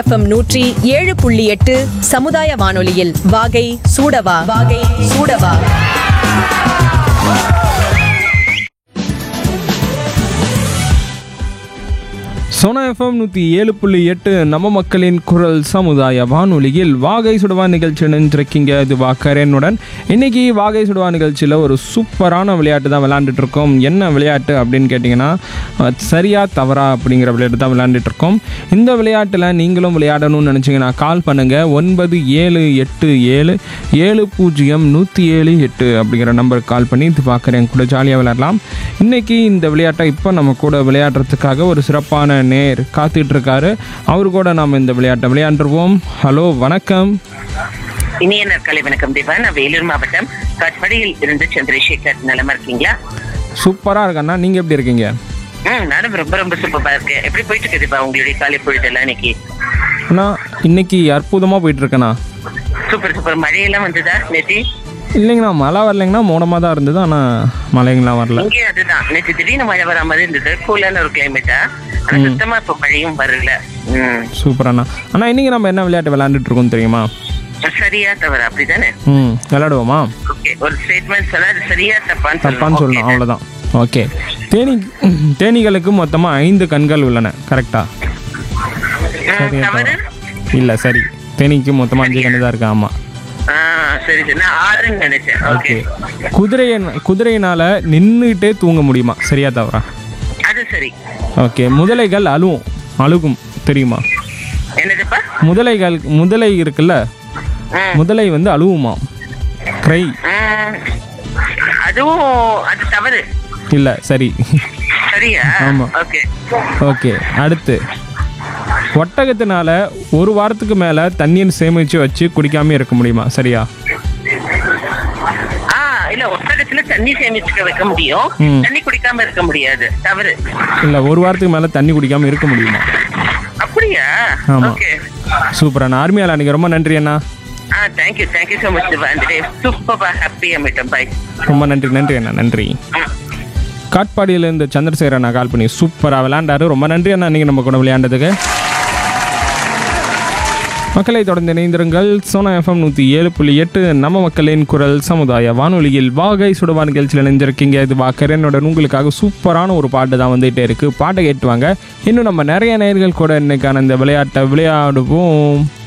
FM நூற்றி ஏழு புள்ளி எட்டு சமுதாய வானொலியில் வாகை சூடவா வாகை சூடவா சோனா எஃப்எம் நூற்றி ஏழு புள்ளி எட்டு நம்ம மக்களின் குரல் சமுதாய வானொலியில் வாகை சுடுவா நிகழ்ச்சி நினைஞ்சிருக்கீங்க இது வாக்கரேனுடன் இன்னைக்கு வாகை சுடுவா நிகழ்ச்சியில் ஒரு சூப்பரான விளையாட்டு தான் விளையாண்டுட்டு இருக்கோம் என்ன விளையாட்டு அப்படின்னு கேட்டிங்கன்னா அஹ், சரியா தவறா அப்படிங்கிற விளையாட்டு தான் விளையாண்டுட்டு இருக்கோம் இந்த விளையாட்டில் நீங்களும் விளையாடணும்னு நினச்சிங்கன்னா கால் பண்ணுங்கள் ஒன்பது ஏழு எட்டு ஏழு ஏழு பூஜ்ஜியம் நூற்றி ஏழு எட்டு அப்படிங்கிற நம்பருக்கு கால் பண்ணி இது பார்க்குறேன் கூட ஜாலியாக விளையாடலாம் இன்னைக்கு இந்த விளையாட்டை இப்போ நம்ம கூட விளையாடுறதுக்காக ஒரு சிறப்பான நேர் காத்துட்டு இருக்காரு அவரு கூட நாம் இந்த விளையாட்டை விளையாண்டுருவோம் ஹலோ வணக்கம் இனிய நாட்காலை வணக்கம் தீபா நான் வேலூர் மாவட்டம் காட்பாடியில் இருந்து சந்திரசேகர் நலமா இருக்கீங்களா சூப்பராக இருக்கண்ணா நீங்கள் எப்படி இருக்கீங்க ம் நானும் ரொம்ப ரொம்ப சூப்பரா இருக்கேன் எப்படி போயிட்டு இருக்கு தீபா உங்களுடைய காலை பொழுதெல்லாம் இன்னைக்கு அண்ணா இன்னைக்கு அற்புதமாக போயிட்டு இருக்கேண்ணா சூப்பர் சூப்பர் மழையெல்லாம் வந்ததா நேத்தி இல்லைங்கண்ணா மழை வரலைங்கண்ணா மோடமாக தான் இருந்தது ஆனால் மழைங்களாம் வரல இங்கே அதுதான் நேற்று திடீர்னு மழை வர மாதிரி இருந்தது கூலான ஒரு கிளைமேட்டா ஆனா சுத்தமா இப்ப மழையும் வரல ம் சூப்பராண்ணா அண்ணா இன்னைக்கு நம்ம என்ன விளையாட்டு விளையாண்டுட்டு இருக்கோம் தெரியுமா சரியா தவறா அப்படிதானே ம் விளையாடுவோமா ஓகே ஒரு ஸ்டேட்மெண்ட் சொன்னா அது சரியா தப்பான்னு தப்பான்னு சொல்லணும் சொல்லணும் அவ்வளோதான் ஓகே தேனி தேனீகளுக்கு மொத்தமாக ஐந்து கண்கள் உள்ளன கரெக்டா Okay. ம், சரியா தவறு இல்லை சரி தேனிக்கு மொத்தமாக அஞ்சு கண்ணு தான் இருக்கு ஆமாம் ஆ சரி சரி நான் ஆறுன்னு நினைச்சேன் ஓகே ஓகே குதிரைய குதிரையினால நின்றுட்டே தூங்க முடியுமா சரியா தவறா அது சரி ஓகே முதலைகள் அழுவும் அழுகும் தெரியுமா என்னதுப்பா முதலைகள் முதலை இருக்குல்ல ம். முதலை வந்து அழுவுமா க்ரை ம், அதுவும் அது தவறு இல்லை சரி சரியா ஆமா. ஓகே ஓகே அடுத்து ஒட்டகத்தினால ஒரு வாரத்துக்கு மேலே தண்ணீர் சேமித்து வச்சு குடிக்காம இருக்க முடியுமா சரியா ஆ இல்ல ஒட்டகத்துல தண்ணி சேமிச்சுக்க வைக்க முடியும் ம். தண்ணி குடிக்காம இருக்க முடியாது தவறு இல்லை ஒரு வாரத்துக்கு மேலே தண்ணி குடிக்காம இருக்க முடியுமா அப்படியா ஆமா. ஓகே சூப்பராண்ணா ஆர்மியால் அன்றைக்கி ரொம்ப நன்றி அண்ணா ஆ தேங்க்யூ தேங்க்யூ ஸோ மச் அந்த டே சூப்பர் ஹாப்பியா மீட்டம் பை ரொம்ப நன்றி நன்றி அண்ணா நன்றி காட்பாடியிலேருந்து சந்திரசேகர் அண்ணா கால் பண்ணி சூப்பராக விளையாண்டாரு ரொம்ப நன்றி அண்ணா நீங்கள் நம்ம கூட விளையாண்டதுக்கு மக்களை தொடர்ந்து இணைந்திருங்கள் சோனா எஃப்எம் நூற்றி ஏழு புள்ளி எட்டு நம்ம மக்களின் குரல் சமுதாய வானொலியில் வாகை சுடுவா நிகழ்ச்சியில் இணைஞ்சிருக்கீங்க இது வாக்கரனுடன் உங்களுக்காக சூப்பரான ஒரு பாட்டு தான் வந்துகிட்டே இருக்குது பாட்டை கேட்டுவாங்க இன்னும் நம்ம நிறைய நேர்கள் கூட இன்னைக்கான இந்த விளையாட்டை விளையாடுவோம்